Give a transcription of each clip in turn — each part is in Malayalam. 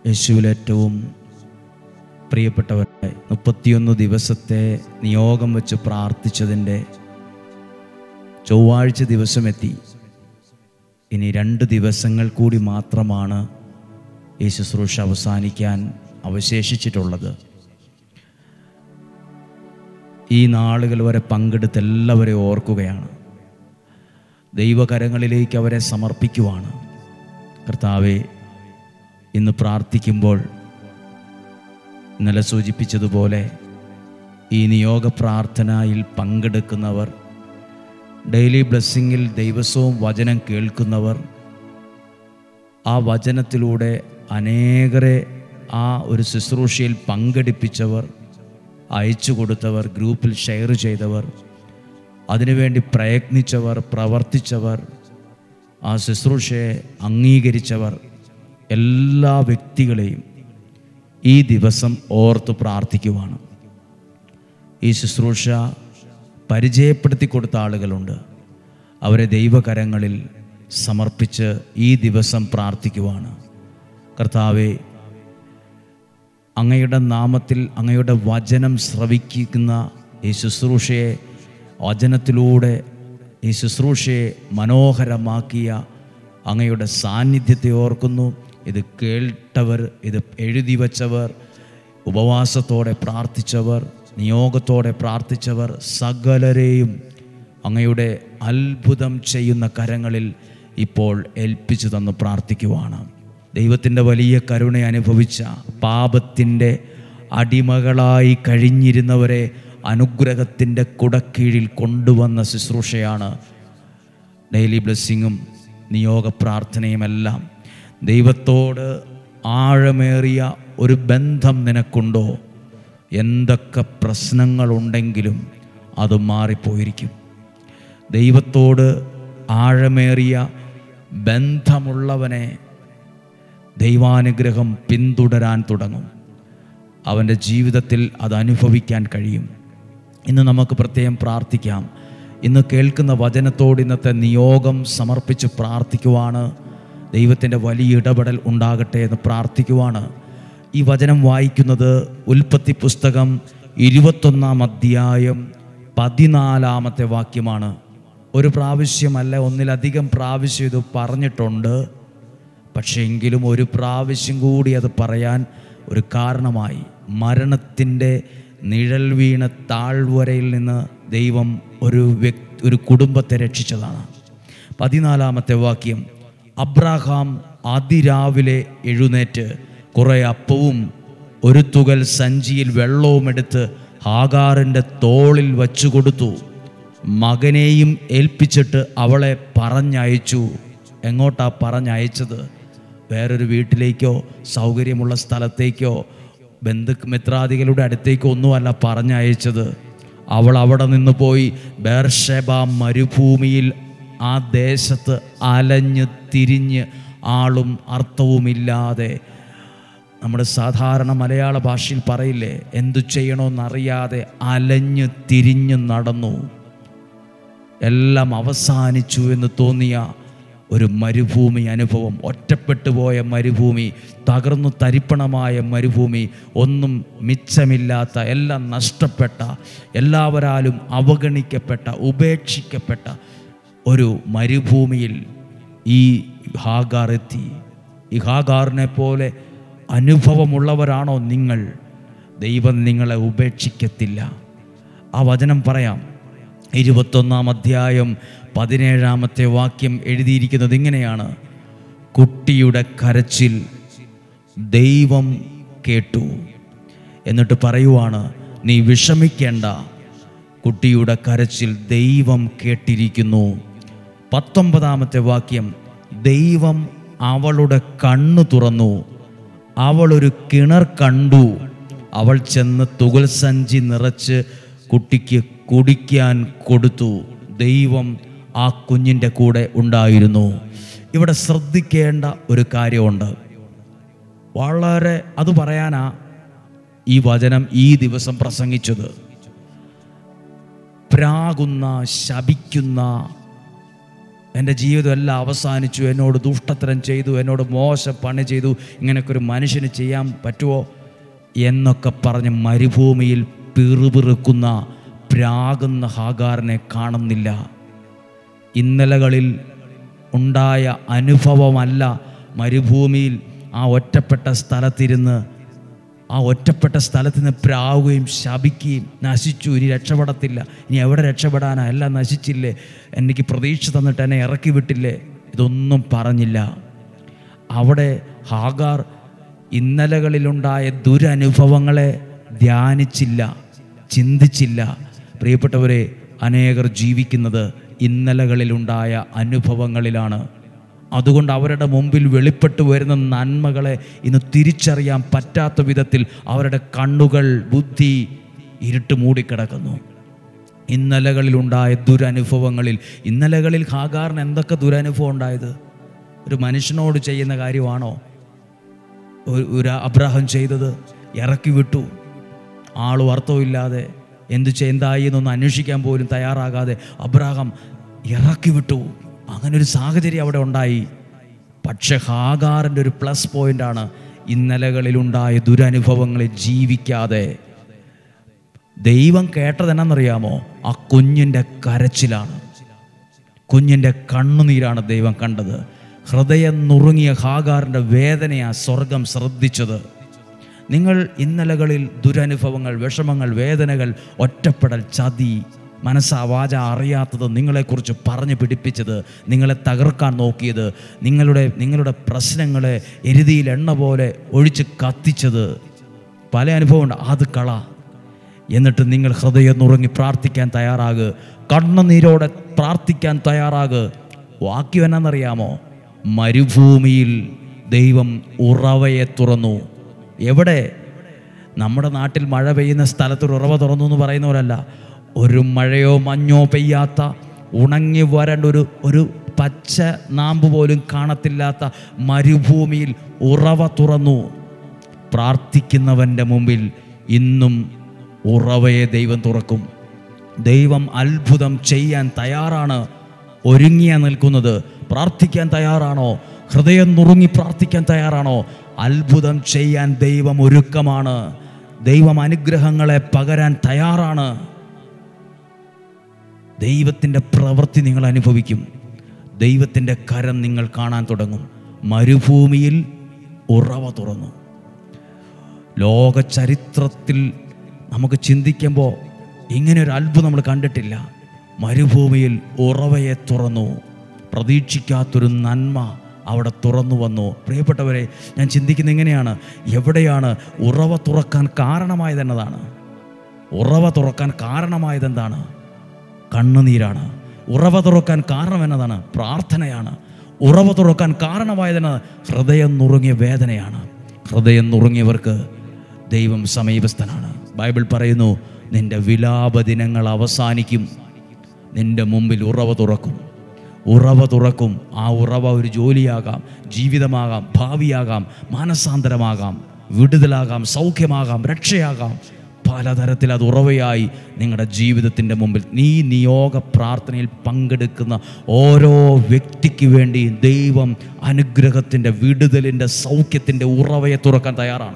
യേശുവിൽ ഏറ്റവും പ്രിയപ്പെട്ടവരെ മുപ്പത്തിയൊന്ന് ദിവസത്തെ നിയോഗം വെച്ച് പ്രാർത്ഥിച്ചതിൻ്റെ ചൊവ്വാഴ്ച ദിവസം എത്തി ഇനി രണ്ട് ദിവസങ്ങൾ കൂടി മാത്രമാണ് ഈ ശുശ്രൂഷ അവസാനിക്കാൻ അവശേഷിച്ചിട്ടുള്ളത് ഈ നാളുകൾ വരെ പങ്കെടുത്ത് എല്ലാവരെയും ഓർക്കുകയാണ് ദൈവകരങ്ങളിലേക്ക് അവരെ സമർപ്പിക്കുവാണ് കർത്താവെ ഇന്ന് പ്രാർത്ഥിക്കുമ്പോൾ ഇന്നലെ സൂചിപ്പിച്ചതുപോലെ ഈ നിയോഗ പ്രാർത്ഥനയിൽ പങ്കെടുക്കുന്നവർ ഡെയിലി ബ്ലെസ്സിങ്ങിൽ ദൈവസവും വചനം കേൾക്കുന്നവർ ആ വചനത്തിലൂടെ അനേകരെ ആ ഒരു ശുശ്രൂഷയിൽ പങ്കെടുപ്പിച്ചവർ അയച്ചു കൊടുത്തവർ ഗ്രൂപ്പിൽ ഷെയർ ചെയ്തവർ അതിനുവേണ്ടി പ്രയത്നിച്ചവർ പ്രവർത്തിച്ചവർ ആ ശുശ്രൂഷയെ അംഗീകരിച്ചവർ എല്ലാ വ്യക്തികളെയും ഈ ദിവസം ഓർത്ത് പ്രാർത്ഥിക്കുവാണ് ഈ ശുശ്രൂഷ പരിചയപ്പെടുത്തി കൊടുത്ത ആളുകളുണ്ട് അവരെ ദൈവകരങ്ങളിൽ സമർപ്പിച്ച് ഈ ദിവസം പ്രാർത്ഥിക്കുവാണ് കർത്താവെ അങ്ങയുടെ നാമത്തിൽ അങ്ങയുടെ വചനം ശ്രവിക്കുന്ന ഈ ശുശ്രൂഷയെ വചനത്തിലൂടെ ഈ ശുശ്രൂഷയെ മനോഹരമാക്കിയ അങ്ങയുടെ സാന്നിധ്യത്തെ ഓർക്കുന്നു ഇത് കേട്ടവർ ഇത് എഴുതി വച്ചവർ ഉപവാസത്തോടെ പ്രാർത്ഥിച്ചവർ നിയോഗത്തോടെ പ്രാർത്ഥിച്ചവർ സകലരെയും അങ്ങയുടെ അത്ഭുതം ചെയ്യുന്ന കരങ്ങളിൽ ഇപ്പോൾ ഏൽപ്പിച്ചു തന്ന് പ്രാർത്ഥിക്കുവാണ് ദൈവത്തിൻ്റെ വലിയ കരുണ അനുഭവിച്ച പാപത്തിൻ്റെ അടിമകളായി കഴിഞ്ഞിരുന്നവരെ അനുഗ്രഹത്തിൻ്റെ കുടക്കീഴിൽ കൊണ്ടുവന്ന ശുശ്രൂഷയാണ് ഡെയിലി ബ്ലെസ്സിങ്ങും നിയോഗ പ്രാർത്ഥനയുമെല്ലാം ദൈവത്തോട് ആഴമേറിയ ഒരു ബന്ധം നിനക്കുണ്ടോ എന്തൊക്കെ പ്രശ്നങ്ങളുണ്ടെങ്കിലും അത് മാറിപ്പോയിരിക്കും ദൈവത്തോട് ആഴമേറിയ ബന്ധമുള്ളവനെ ദൈവാനുഗ്രഹം പിന്തുടരാൻ തുടങ്ങും അവൻ്റെ ജീവിതത്തിൽ അത് അനുഭവിക്കാൻ കഴിയും ഇന്ന് നമുക്ക് പ്രത്യേകം പ്രാർത്ഥിക്കാം ഇന്ന് കേൾക്കുന്ന വചനത്തോട് ഇന്നത്തെ നിയോഗം സമർപ്പിച്ച് പ്രാർത്ഥിക്കുവാണ് ദൈവത്തിൻ്റെ വലിയ ഇടപെടൽ ഉണ്ടാകട്ടെ എന്ന് പ്രാർത്ഥിക്കുവാണ് ഈ വചനം വായിക്കുന്നത് ഉൽപ്പത്തി പുസ്തകം ഇരുപത്തൊന്നാം അധ്യായം പതിനാലാമത്തെ വാക്യമാണ് ഒരു പ്രാവശ്യമല്ല ഒന്നിലധികം പ്രാവശ്യം ഇത് പറഞ്ഞിട്ടുണ്ട് പക്ഷേ എങ്കിലും ഒരു പ്രാവശ്യം കൂടി അത് പറയാൻ ഒരു കാരണമായി മരണത്തിൻ്റെ നിഴൽ വീണ താഴ്വരയിൽ നിന്ന് ദൈവം ഒരു വ്യക്തി ഒരു കുടുംബത്തെ രക്ഷിച്ചതാണ് പതിനാലാമത്തെ വാക്യം അബ്രാഹാം അതിരാവിലെ എഴുന്നേറ്റ് കുറേ അപ്പവും ഒരു തുകൽ സഞ്ചിയിൽ വെള്ളവും എടുത്ത് ഹാഗാറിൻ്റെ തോളിൽ വച്ചു കൊടുത്തു മകനെയും ഏൽപ്പിച്ചിട്ട് അവളെ പറഞ്ഞയച്ചു എങ്ങോട്ടാ പറഞ്ഞയച്ചത് വേറൊരു വീട്ടിലേക്കോ സൗകര്യമുള്ള സ്ഥലത്തേക്കോ ബന്ധു മിത്രാദികളുടെ അടുത്തേക്കോ ഒന്നുമല്ല പറഞ്ഞയച്ചത് അവൾ അവിടെ നിന്ന് പോയി ബേർഷെബ മരുഭൂമിയിൽ ആ ദേശത്ത് അലഞ്ഞ് തിരിഞ്ഞ് ആളും അർത്ഥവുമില്ലാതെ നമ്മുടെ സാധാരണ മലയാള ഭാഷയിൽ പറയില്ലേ എന്തു ചെയ്യണമെന്നറിയാതെ അലഞ്ഞ് തിരിഞ്ഞ് നടന്നു എല്ലാം അവസാനിച്ചു എന്ന് തോന്നിയ ഒരു മരുഭൂമി അനുഭവം ഒറ്റപ്പെട്ടു പോയ മരുഭൂമി തകർന്നു തരിപ്പണമായ മരുഭൂമി ഒന്നും മിച്ചമില്ലാത്ത എല്ലാം നഷ്ടപ്പെട്ട എല്ലാവരാലും അവഗണിക്കപ്പെട്ട ഉപേക്ഷിക്കപ്പെട്ട ഒരു മരുഭൂമിയിൽ ഈ ഹാഗാർ എത്തി ഈ ഹാഗാറിനെ പോലെ അനുഭവമുള്ളവരാണോ നിങ്ങൾ ദൈവം നിങ്ങളെ ഉപേക്ഷിക്കത്തില്ല ആ വചനം പറയാം ഇരുപത്തൊന്നാം അധ്യായം പതിനേഴാമത്തെ വാക്യം എഴുതിയിരിക്കുന്നത് ഇങ്ങനെയാണ് കുട്ടിയുടെ കരച്ചിൽ ദൈവം കേട്ടു എന്നിട്ട് പറയുവാണ് നീ വിഷമിക്കേണ്ട കുട്ടിയുടെ കരച്ചിൽ ദൈവം കേട്ടിരിക്കുന്നു പത്തൊമ്പതാമത്തെ വാക്യം ദൈവം അവളുടെ കണ്ണു തുറന്നു അവൾ ഒരു കിണർ കണ്ടു അവൾ ചെന്ന് തുകൽ സഞ്ചി നിറച്ച് കുട്ടിക്ക് കുടിക്കാൻ കൊടുത്തു ദൈവം ആ കുഞ്ഞിൻ്റെ കൂടെ ഉണ്ടായിരുന്നു ഇവിടെ ശ്രദ്ധിക്കേണ്ട ഒരു കാര്യമുണ്ട് വളരെ അത് പറയാനാ ഈ വചനം ഈ ദിവസം പ്രസംഗിച്ചത് പ്രാകുന്ന ശപിക്കുന്ന എൻ്റെ ജീവിതം എല്ലാം അവസാനിച്ചു എന്നോട് ദുഷ്ടത്തരം ചെയ്തു എന്നോട് മോശം പണി ചെയ്തു ഇങ്ങനെയൊക്കെ ഒരു മനുഷ്യന് ചെയ്യാൻ പറ്റുമോ എന്നൊക്കെ പറഞ്ഞ് മരുഭൂമിയിൽ പിറുപിറുക്കുന്ന പ്രാകുന്ന ഹാഗാറിനെ കാണുന്നില്ല ഇന്നലകളിൽ ഉണ്ടായ അനുഭവമല്ല മരുഭൂമിയിൽ ആ ഒറ്റപ്പെട്ട സ്ഥലത്തിരുന്ന് ആ ഒറ്റപ്പെട്ട സ്ഥലത്ത് നിന്ന് പ്രാവുകയും ശപിക്കുകയും നശിച്ചു ഇനി രക്ഷപ്പെടത്തില്ല ഇനി എവിടെ രക്ഷപ്പെടാനാ എല്ലാം നശിച്ചില്ലേ എനിക്ക് പ്രതീക്ഷ തന്നിട്ട് എന്നെ ഇറക്കി വിട്ടില്ലേ ഇതൊന്നും പറഞ്ഞില്ല അവിടെ ഹാഗാർ ഇന്നലകളിലുണ്ടായ ദുരനുഭവങ്ങളെ ധ്യാനിച്ചില്ല ചിന്തിച്ചില്ല പ്രിയപ്പെട്ടവരെ അനേകർ ജീവിക്കുന്നത് ഇന്നലകളിലുണ്ടായ അനുഭവങ്ങളിലാണ് അതുകൊണ്ട് അവരുടെ മുമ്പിൽ വെളിപ്പെട്ടു വരുന്ന നന്മകളെ ഇന്ന് തിരിച്ചറിയാൻ പറ്റാത്ത വിധത്തിൽ അവരുടെ കണ്ണുകൾ ബുദ്ധി ഇരുട്ട് മൂടിക്കിടക്കുന്നു ഇന്നലകളിലുണ്ടായ ദുരനുഭവങ്ങളിൽ ഇന്നലകളിൽ ഹാഗാറിന് എന്തൊക്കെ ദുരനുഭവം ഉണ്ടായത് ഒരു മനുഷ്യനോട് ചെയ്യുന്ന കാര്യമാണോ ഒരു- ഒരു അബ്രാഹം ചെയ്തത് ഇറക്കി വിട്ടു ആളും അർത്ഥമില്ലാതെ എന്ത് ചെയ്തായി എന്നൊന്ന് അന്വേഷിക്കാൻ പോലും തയ്യാറാകാതെ അബ്രാഹം ഇറക്കി വിട്ടു അങ്ങനെ ഒരു സാഹചര്യം അവിടെ ഉണ്ടായി പക്ഷെ ഹാഗാറിൻ്റെ ഒരു പ്ലസ് പോയിന്റാണ് ഇന്നലകളിലുണ്ടായ ദുരനുഭവങ്ങളെ ജീവിക്കാതെ ദൈവം കേട്ടത് എന്നാണെന്നറിയാമോ ആ കുഞ്ഞിൻ്റെ കരച്ചിലാണ് കുഞ്ഞിൻ്റെ കണ്ണുനീരാണ് ദൈവം കണ്ടത് ഹൃദയം നുറുങ്ങിയ ഹാഗാറിൻ്റെ വേദനയാ സ്വർഗം ശ്രദ്ധിച്ചത് നിങ്ങൾ ഇന്നലകളിൽ ദുരനുഭവങ്ങൾ വിഷമങ്ങൾ വേദനകൾ ഒറ്റപ്പെടൽ ചതി മനസ്സാ വാച അറിയാത്തത് നിങ്ങളെക്കുറിച്ച് പറഞ്ഞു പിടിപ്പിച്ചത് നിങ്ങളെ തകർക്കാൻ നോക്കിയത് നിങ്ങളുടെ നിങ്ങളുടെ പ്രശ്നങ്ങളെ എരുതിയിൽ എണ്ണ പോലെ ഒഴിച്ച് കത്തിച്ചത് പല അനുഭവമുണ്ട് അത് കള എന്നിട്ട് നിങ്ങൾ ഹൃദയം നുറങ്ങി പ്രാർത്ഥിക്കാൻ തയ്യാറാകുക കണ്ണുനീരോടെ പ്രാർത്ഥിക്കാൻ തയ്യാറാകുക വാക്യം എന്നാണെന്നറിയാമോ മരുഭൂമിയിൽ ദൈവം ഉറവയെ തുറന്നു എവിടെ നമ്മുടെ നാട്ടിൽ മഴ പെയ്യുന്ന സ്ഥലത്ത് ഒരു ഉറവ തുറന്നു എന്ന് പറയുന്നവരല്ല ഒരു മഴയോ മഞ്ഞോ പെയ്യാത്ത ഉണങ്ങി വരണ്ട ഒരു ഒരു പച്ച നാമ്പ് പോലും കാണത്തില്ലാത്ത മരുഭൂമിയിൽ ഉറവ തുറന്നു പ്രാർത്ഥിക്കുന്നവൻ്റെ മുമ്പിൽ ഇന്നും ഉറവയെ ദൈവം തുറക്കും ദൈവം അത്ഭുതം ചെയ്യാൻ തയ്യാറാണ് ഒരുങ്ങിയ നിൽക്കുന്നത് പ്രാർത്ഥിക്കാൻ തയ്യാറാണോ ഹൃദയം നുറുങ്ങി പ്രാർത്ഥിക്കാൻ തയ്യാറാണോ അത്ഭുതം ചെയ്യാൻ ദൈവം ഒരുക്കമാണ് ദൈവം അനുഗ്രഹങ്ങളെ പകരാൻ തയ്യാറാണ് ദൈവത്തിൻ്റെ പ്രവൃത്തി നിങ്ങൾ അനുഭവിക്കും ദൈവത്തിൻ്റെ കരം നിങ്ങൾ കാണാൻ തുടങ്ങും മരുഭൂമിയിൽ ഉറവ തുറന്നു ലോക ചരിത്രത്തിൽ നമുക്ക് ചിന്തിക്കുമ്പോൾ ഇങ്ങനെ ഒരു അത്ഭുതം നമ്മൾ കണ്ടിട്ടില്ല മരുഭൂമിയിൽ ഉറവയെ തുറന്നു പ്രതീക്ഷിക്കാത്തൊരു നന്മ അവിടെ തുറന്നു വന്നു പ്രിയപ്പെട്ടവരെ ഞാൻ ചിന്തിക്കുന്നത് എങ്ങനെയാണ് എവിടെയാണ് ഉറവ തുറക്കാൻ കാരണമായതെന്നതാണ് ഉറവ തുറക്കാൻ കാരണമായതെന്താണ് കണ്ണുനീരാണ് ഉറവ തുറക്കാൻ കാരണം എന്നതാണ് പ്രാർത്ഥനയാണ് ഉറവ തുറക്കാൻ കാരണമായതിന് ഹൃദയം നുറുങ്ങിയ വേദനയാണ് ഹൃദയം നുറുങ്ങിയവർക്ക് ദൈവം സമീപസ്ഥനാണ് ബൈബിൾ പറയുന്നു നിന്റെ വിലാപ ദിനങ്ങൾ അവസാനിക്കും നിന്റെ മുമ്പിൽ ഉറവ തുറക്കും ഉറവ തുറക്കും ആ ഉറവ ഒരു ജോലിയാകാം ജീവിതമാകാം ഭാവിയാകാം മാനസാന്തരമാകാം വിടുതലാകാം സൗഖ്യമാകാം രക്ഷയാകാം പലതരത്തിൽ അത് ഉറവയായി നിങ്ങളുടെ ജീവിതത്തിൻ്റെ മുമ്പിൽ നീ നിയോഗ പ്രാർത്ഥനയിൽ പങ്കെടുക്കുന്ന ഓരോ വ്യക്തിക്ക് വേണ്ടി ദൈവം അനുഗ്രഹത്തിൻ്റെ വിടുതലിൻ്റെ സൗഖ്യത്തിൻ്റെ ഉറവയെ തുറക്കാൻ തയ്യാറാണ്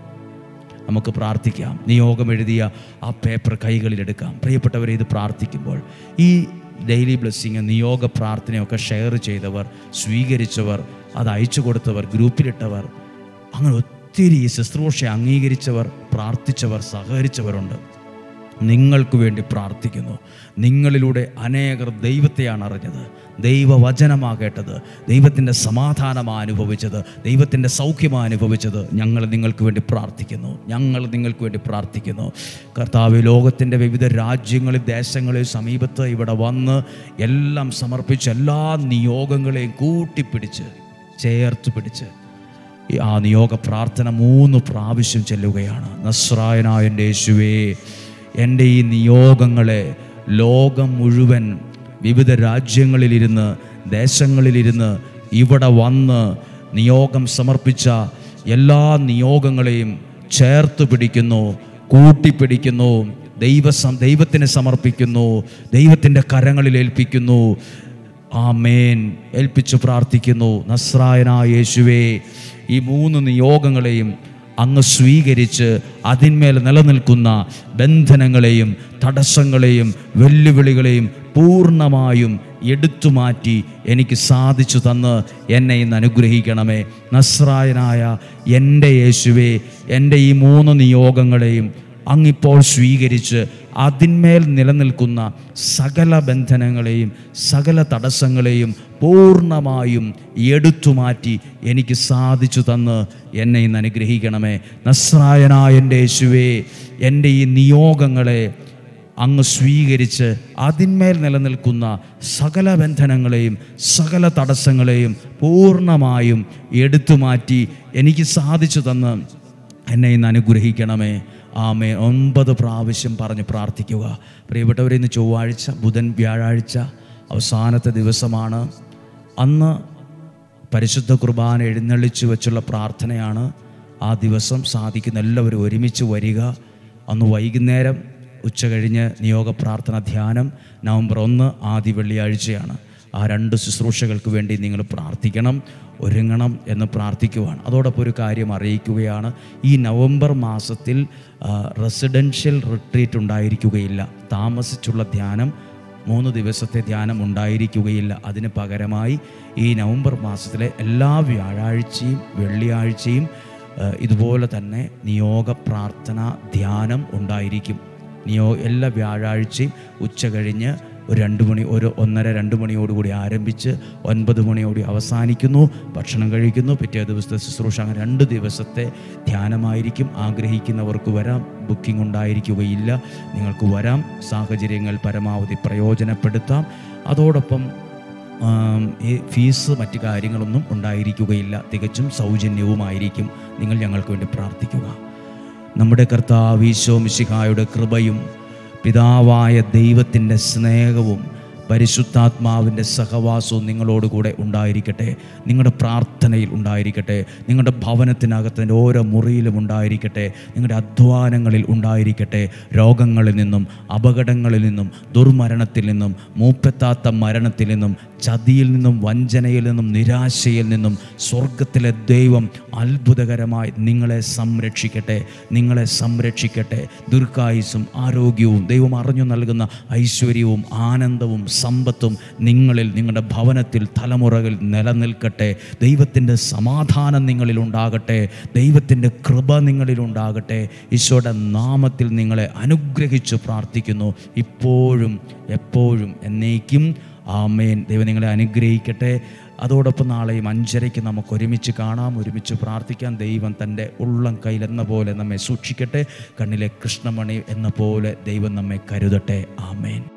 നമുക്ക് പ്രാർത്ഥിക്കാം നിയോഗം എഴുതിയ ആ പേപ്പർ കൈകളിലെടുക്കാം പ്രിയപ്പെട്ടവരെ ഇത് പ്രാർത്ഥിക്കുമ്പോൾ ഈ ഡെയിലി ബ്ലെസ്സിങ് നിയോഗ പ്രാർത്ഥനയൊക്കെ ഷെയർ ചെയ്തവർ സ്വീകരിച്ചവർ അത് അയച്ചു കൊടുത്തവർ ഗ്രൂപ്പിലിട്ടവർ അങ്ങനെ ഒത്തിരി ഈ ശുശ്രൂഷ അംഗീകരിച്ചവർ പ്രാർത്ഥിച്ചവർ സഹകരിച്ചവരുണ്ട് നിങ്ങൾക്ക് വേണ്ടി പ്രാർത്ഥിക്കുന്നു നിങ്ങളിലൂടെ അനേകർ ദൈവത്തെയാണ് അറിഞ്ഞത് ദൈവവചനമാ കേട്ടത് ദൈവത്തിൻ്റെ സമാധാനമാണ് അനുഭവിച്ചത് ദൈവത്തിൻ്റെ സൗഖ്യമാണ് അനുഭവിച്ചത് ഞങ്ങൾ നിങ്ങൾക്ക് വേണ്ടി പ്രാർത്ഥിക്കുന്നു ഞങ്ങൾ നിങ്ങൾക്ക് വേണ്ടി പ്രാർത്ഥിക്കുന്നു കർത്താവ് ലോകത്തിൻ്റെ വിവിധ രാജ്യങ്ങളിൽ ദേശങ്ങളിൽ സമീപത്ത് ഇവിടെ വന്ന് എല്ലാം സമർപ്പിച്ച് എല്ലാ നിയോഗങ്ങളെയും കൂട്ടിപ്പിടിച്ച് ചേർത്ത് പിടിച്ച് ഈ ആ നിയോഗ പ്രാർത്ഥന മൂന്ന് പ്രാവശ്യം ചെല്ലുകയാണ് നസ്രായനായ എൻ്റെ യേശുവേ എൻ്റെ ഈ നിയോഗങ്ങളെ ലോകം മുഴുവൻ വിവിധ രാജ്യങ്ങളിലിരുന്ന് ദേശങ്ങളിലിരുന്ന് ഇവിടെ വന്ന് നിയോഗം സമർപ്പിച്ച എല്ലാ നിയോഗങ്ങളെയും ചേർത്ത് പിടിക്കുന്നു കൂട്ടിപ്പിടിക്കുന്നു ദൈവ ദൈവത്തിന് സമർപ്പിക്കുന്നു ദൈവത്തിൻ്റെ കരങ്ങളിൽ ഏൽപ്പിക്കുന്നു ആമേൻ ഏൽപ്പിച്ച് പ്രാർത്ഥിക്കുന്നു നസ്രായനായ യേശുവേ ഈ മൂന്ന് നിയോഗങ്ങളെയും അങ്ങ് സ്വീകരിച്ച് അതിന്മേൽ നിലനിൽക്കുന്ന ബന്ധനങ്ങളെയും തടസ്സങ്ങളെയും വെല്ലുവിളികളെയും പൂർണ്ണമായും എടുത്തുമാറ്റി എനിക്ക് സാധിച്ചു തന്ന് എന്നെ ഇന്ന് അനുഗ്രഹിക്കണമേ നസ്രായനായ എൻ്റെ യേശുവേ എൻ്റെ ഈ മൂന്ന് നിയോഗങ്ങളെയും അങ്ങിപ്പോൾ സ്വീകരിച്ച് അതിന്മേൽ നിലനിൽക്കുന്ന സകല ബന്ധനങ്ങളെയും സകല തടസ്സങ്ങളെയും പൂർണ്ണമായും എടുത്തുമാറ്റി എനിക്ക് സാധിച്ചു തന്ന് എന്നെ ഇന്ന് അനുഗ്രഹിക്കണമേ നസ്രായനായ എൻ്റെ യേശുവേ എൻ്റെ ഈ നിയോഗങ്ങളെ അങ്ങ് സ്വീകരിച്ച് അതിന്മേൽ നിലനിൽക്കുന്ന സകല ബന്ധനങ്ങളെയും സകല തടസ്സങ്ങളെയും പൂർണ്ണമായും എടുത്തുമാറ്റി എനിക്ക് സാധിച്ചു തന്ന് എന്നെ ഇന്ന് അനുഗ്രഹിക്കണമേ ആമേ ഒൻപത് പ്രാവശ്യം പറഞ്ഞ് പ്രാർത്ഥിക്കുക പ്രിയപ്പെട്ടവരെ ഇന്ന് ചൊവ്വാഴ്ച ബുധൻ വ്യാഴാഴ്ച അവസാനത്തെ ദിവസമാണ് അന്ന് പരിശുദ്ധ കുർബാന എഴുന്നള്ളിച്ചു വെച്ചുള്ള പ്രാർത്ഥനയാണ് ആ ദിവസം സാധിക്കുന്ന എല്ലാവരും ഒരുമിച്ച് വരിക അന്ന് വൈകുന്നേരം ഉച്ച കഴിഞ്ഞ് നിയോഗ പ്രാർത്ഥന ധ്യാനം നവംബർ ഒന്ന് ആദ്യ വെള്ളിയാഴ്ചയാണ് ആ രണ്ട് ശുശ്രൂഷകൾക്ക് വേണ്ടി നിങ്ങൾ പ്രാർത്ഥിക്കണം ഒരുങ്ങണം എന്ന് പ്രാർത്ഥിക്കുവാണ് അതോടൊപ്പം ഒരു കാര്യം അറിയിക്കുകയാണ് ഈ നവംബർ മാസത്തിൽ റെസിഡൻഷ്യൽ റിട്രീറ്റ് ഉണ്ടായിരിക്കുകയില്ല താമസിച്ചുള്ള ധ്യാനം മൂന്ന് ദിവസത്തെ ധ്യാനം ഉണ്ടായിരിക്കുകയില്ല അതിന് പകരമായി ഈ നവംബർ മാസത്തിലെ എല്ലാ വ്യാഴാഴ്ചയും വെള്ളിയാഴ്ചയും ആ, ഇതുപോലെ തന്നെ നിയോഗ പ്രാർത്ഥന ധ്യാനം ഉണ്ടായിരിക്കും നിയോ എല്ലാ വ്യാഴാഴ്ചയും ഉച്ച കഴിഞ്ഞ് ഒരു രണ്ട് മണി ഒരു ഒന്നര രണ്ട് മണിയോടുകൂടി ആരംഭിച്ച് ഒൻപത് മണിയോടി അവസാനിക്കുന്നു ഭക്ഷണം കഴിക്കുന്നു പിറ്റേ ദിവസത്തെ ശുശ്രൂഷ അങ്ങനെ രണ്ട് ദിവസത്തെ ധ്യാനമായിരിക്കും ആഗ്രഹിക്കുന്നവർക്ക് വരാം ബുക്കിംഗ് ഉണ്ടായിരിക്കുകയില്ല നിങ്ങൾക്ക് വരാം സാഹചര്യങ്ങൾ പരമാവധി പ്രയോജനപ്പെടുത്താം അതോടൊപ്പം ആം, ഈ ഫീസ് മറ്റു കാര്യങ്ങളൊന്നും ഉണ്ടായിരിക്കുകയില്ല തികച്ചും സൗജന്യവുമായിരിക്കും നിങ്ങൾ ഞങ്ങൾക്ക് വേണ്ടി പ്രാർത്ഥിക്കുക നമ്മുടെ കർത്താവ് ഈശോ മിശിഹായുടെ കൃപയും പിതാവായ ദൈവത്തിൻ്റെ സ്നേഹവും പരിശുദ്ധാത്മാവിൻ്റെ സഹവാസവും നിങ്ങളോടുകൂടെ ഉണ്ടായിരിക്കട്ടെ നിങ്ങളുടെ പ്രാർത്ഥനയിൽ ഉണ്ടായിരിക്കട്ടെ നിങ്ങളുടെ ഭവനത്തിനകത്തിൻ്റെ ഓരോ മുറിയിലും ഉണ്ടായിരിക്കട്ടെ നിങ്ങളുടെ അധ്വാനങ്ങളിൽ ഉണ്ടായിരിക്കട്ടെ രോഗങ്ങളിൽ നിന്നും അപകടങ്ങളിൽ നിന്നും ദുർമരണത്തിൽ നിന്നും മൂപ്പെത്താത്ത മരണത്തിൽ നിന്നും ചതിയിൽ നിന്നും വഞ്ചനയിൽ നിന്നും നിരാശയിൽ നിന്നും സ്വർഗത്തിലെ ദൈവം അത്ഭുതകരമായി നിങ്ങളെ സംരക്ഷിക്കട്ടെ നിങ്ങളെ സംരക്ഷിക്കട്ടെ ദീർഘായുസും ആരോഗ്യവും ദൈവം അറിഞ്ഞു നൽകുന്ന ഐശ്വര്യവും ആനന്ദവും സമ്പത്തും നിങ്ങളിൽ നിങ്ങളുടെ ഭവനത്തിൽ തലമുറകൾ നിലനിൽക്കട്ടെ ദൈവത്തിൻ്റെ സമാധാനം നിങ്ങളിൽ ഉണ്ടാകട്ടെ ദൈവത്തിൻ്റെ കൃപ നിങ്ങളിൽ ഉണ്ടാകട്ടെ ഈശോയുടെ നാമത്തിൽ നിങ്ങളെ അനുഗ്രഹിച്ചു പ്രാർത്ഥിക്കുന്നു ഇപ്പോഴും എപ്പോഴും എന്നേക്കും ആമേൻ ദൈവം നിങ്ങളെ അനുഗ്രഹിക്കട്ടെ അതോടൊപ്പം നാളെയും അഞ്ചരയ്ക്ക് നമുക്ക് ഒരുമിച്ച് കാണാം ഒരുമിച്ച് പ്രാർത്ഥിക്കാം ദൈവം തൻ്റെ ഉള്ളം കയ്യിലെന്ന പോലെ നമ്മെ സൂക്ഷിക്കട്ടെ കണ്ണിലെ കൃഷ്ണമണി എന്ന പോലെ ദൈവം നമ്മെ കരുതട്ടെ ആമേൻ